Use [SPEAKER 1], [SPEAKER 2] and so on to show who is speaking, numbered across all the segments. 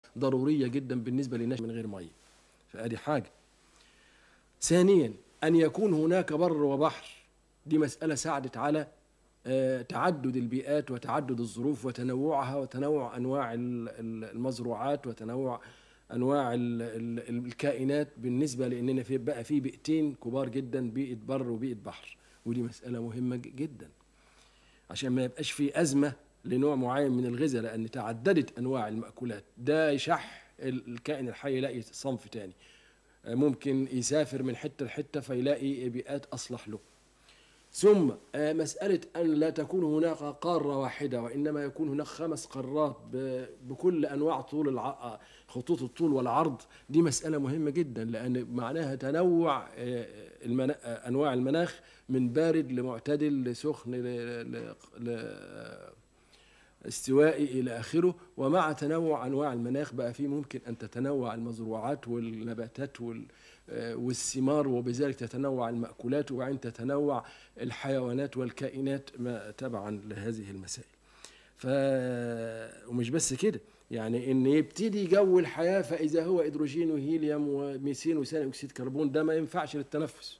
[SPEAKER 1] ضروريه جدا بالنسبه للناس من غير ميه فادي حاجه ثانيا ان يكون هناك بر وبحر دي مساله ساعدت على آه، تعدد البيئات وتعدد الظروف وتنوعها وتنوع انواع ال- ال- المزروعات وتنوع انواع ال- ال- الكائنات بالنسبه لاننا في بقى في بيئتين كبار جدا بيئه بر وبيئه بحر ودي مساله مهمه ج- جدا عشان ما يبقاش في ازمه لنوع معين من الغذاء لان تعددت انواع المأكولات ده يشح ال- الكائن الحي يلاقي صنف تاني آه، ممكن يسافر من حته لحته فيلاقي بيئات اصلح له ثم آه، مسألة أن لا تكون هناك قارة واحدة وإنما يكون هناك خمس قارات ب- بكل أنواع طول الع... خطوط الطول والعرض دي مسألة مهمة جدا لأن معناها تنوع آه، المنا... آه، أنواع المناخ من بارد لمعتدل لسخن ل... ل... ل... استوائي إلى آخره ومع تنوع أنواع المناخ بقى فيه ممكن أن تتنوع المزروعات والنباتات وال... آه، والثمار وبذلك تتنوع المأكولات وبعدين تتنوع الحيوانات والكائنات ما تبعا لهذه المسائل ف ومش بس كده يعني ان يبتدي جو الحياه فاذا هو هيدروجين وهيليوم وميثين وثاني اكسيد كربون ده ما ينفعش للتنفس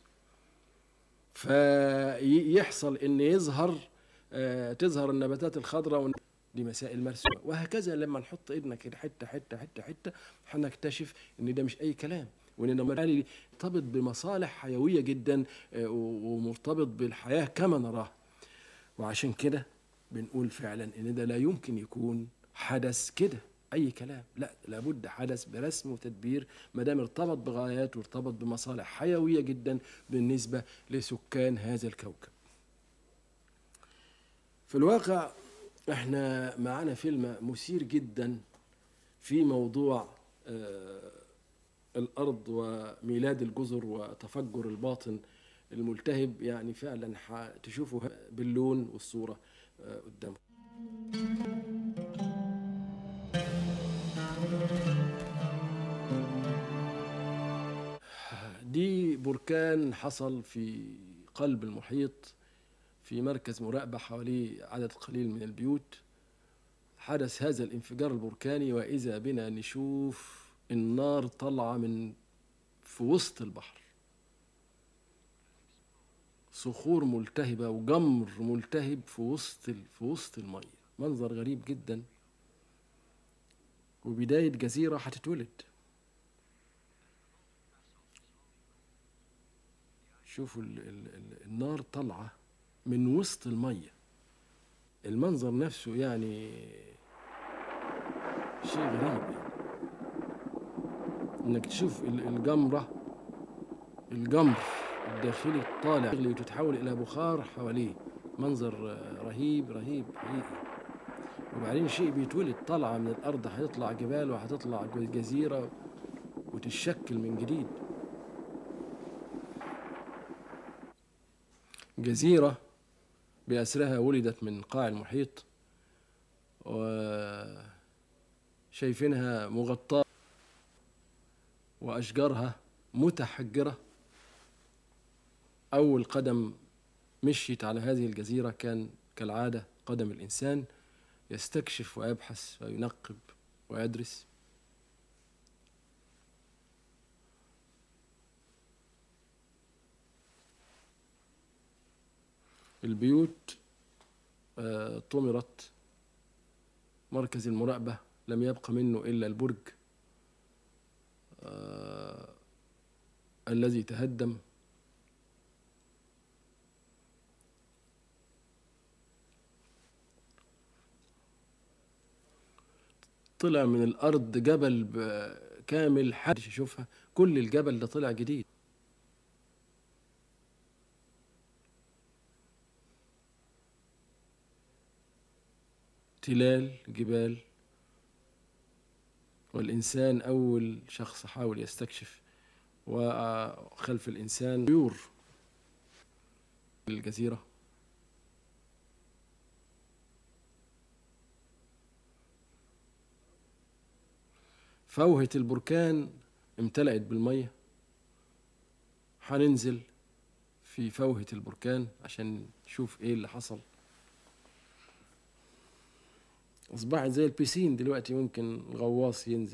[SPEAKER 1] فيحصل ان يظهر آه، تظهر النباتات الخضراء والن- دي مسائل مرسومه وهكذا لما نحط ايدنا كده حته حته حته حته هنكتشف ان ده مش اي كلام وان ده مرحلة مرتبط بمصالح حيويه جدا آه، و- ومرتبط بالحياه كما نراها وعشان كده بنقول فعلا ان ده لا يمكن يكون حدث كده اي كلام لا لابد حدث برسم وتدبير ما دام ارتبط بغايات وارتبط بمصالح حيويه جدا بالنسبه لسكان هذا الكوكب في الواقع احنا معانا فيلم مثير جدا في موضوع آه، الارض وميلاد الجزر وتفجر الباطن الملتهب يعني فعلا تشوفوا باللون والصوره آه، قدامكم دي بركان حصل في قلب المحيط في مركز مراقبة حواليه عدد قليل من البيوت حدث هذا الانفجار البركاني وإذا بنا نشوف النار طالعة من في وسط البحر صخور ملتهبة وجمر ملتهب في وسط ال- في وسط المية منظر غريب جدا وبداية جزيرة هتتولد شوفوا ال ال ال النار طالعة من وسط المية المنظر نفسه يعني شيء غريب يعني. انك تشوف ال- الجمرة الجمر الداخلي طالع يغلي وتتحول الى بخار حواليه منظر آه، رهيب رهيب حقيقي وبعدين شيء بيتولد طالعة من الأرض هيطلع جبال وهتطلع جزيرة وتتشكل من جديد جزيرة بأسرها ولدت من قاع المحيط وشايفينها مغطاة وأشجارها متحجرة أول قدم مشيت على هذه الجزيرة كان كالعادة قدم الإنسان يستكشف ويبحث وينقب ويدرس البيوت آه، طمرت مركز المراقبة لم يبق منه إلا البرج آه، الذي تهدم طلع من الأرض جبل ب- كامل حدش يشوفها كل الجبل ده طلع جديد تلال جبال والإنسان أول شخص حاول يستكشف وخلف الإنسان طيور الجزيرة فوهة البركان امتلأت بالمية هننزل في فوهة البركان عشان نشوف ايه اللي حصل اصبحت زي البيسين دلوقتي ممكن غواص ينزل